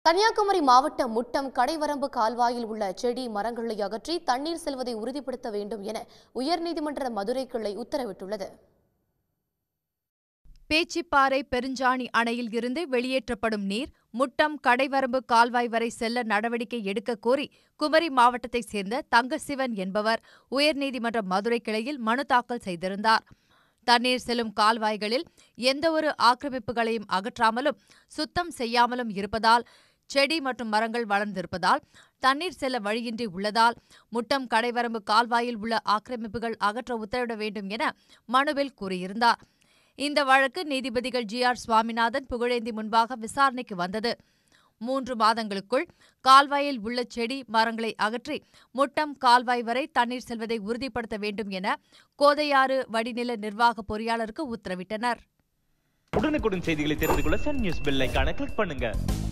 கன்னியாகுமரி மாவட்டம் முட்டம் கடைவரம்பு கால்வாயில் உள்ள செடி மரங்களை அகற்றி தண்ணீர் செல்வதை உறுதிப்படுத்த வேண்டும் என உயர்நீதிமன்ற மதுரை கிளை உத்தரவிட்டுள்ளது பேச்சிப்பாறை பெருஞ்சாணி அணையில் இருந்து வெளியேற்றப்படும் நீர் முட்டம் கடைவரம்பு கால்வாய் வரை செல்ல நடவடிக்கை எடுக்க கோரி குமரி மாவட்டத்தைச் சேர்ந்த தங்கசிவன் என்பவர் உயர்நீதிமன்ற மதுரை கிளையில் மனு தாக்கல் செய்திருந்தார் தண்ணீர் செல்லும் கால்வாய்களில் எந்தவொரு ஆக்கிரமிப்புகளையும் அகற்றாமலும் சுத்தம் செய்யாமலும் இருப்பதால் செடி மற்றும் மரங்கள் வளர்ந்திருப்பதால் தண்ணீர் செல்ல வழியின்றி உள்ளதால் முட்டம் கடைவரம்பு கால்வாயில் உள்ள ஆக்கிரமிப்புகள் அகற்ற உத்தரவிட வேண்டும் என மனுவில் கூறியிருந்தார் இந்த வழக்கு நீதிபதிகள் ஜி ஆர் சுவாமிநாதன் புகழேந்தி முன்பாக விசாரணைக்கு வந்தது மூன்று மாதங்களுக்குள் கால்வாயில் உள்ள செடி மரங்களை அகற்றி முட்டம் கால்வாய் வரை தண்ணீர் செல்வதை உறுதிப்படுத்த வேண்டும் என கோதையாறு வடிநில நிர்வாக பொறியாளருக்கு உத்தரவிட்டனர் உடனுக்குடன் செய்திகளை தெரிந்து கொள்ள சன் நியூஸ் பெல் ஐகானை கிளிக் பண்ணுங்க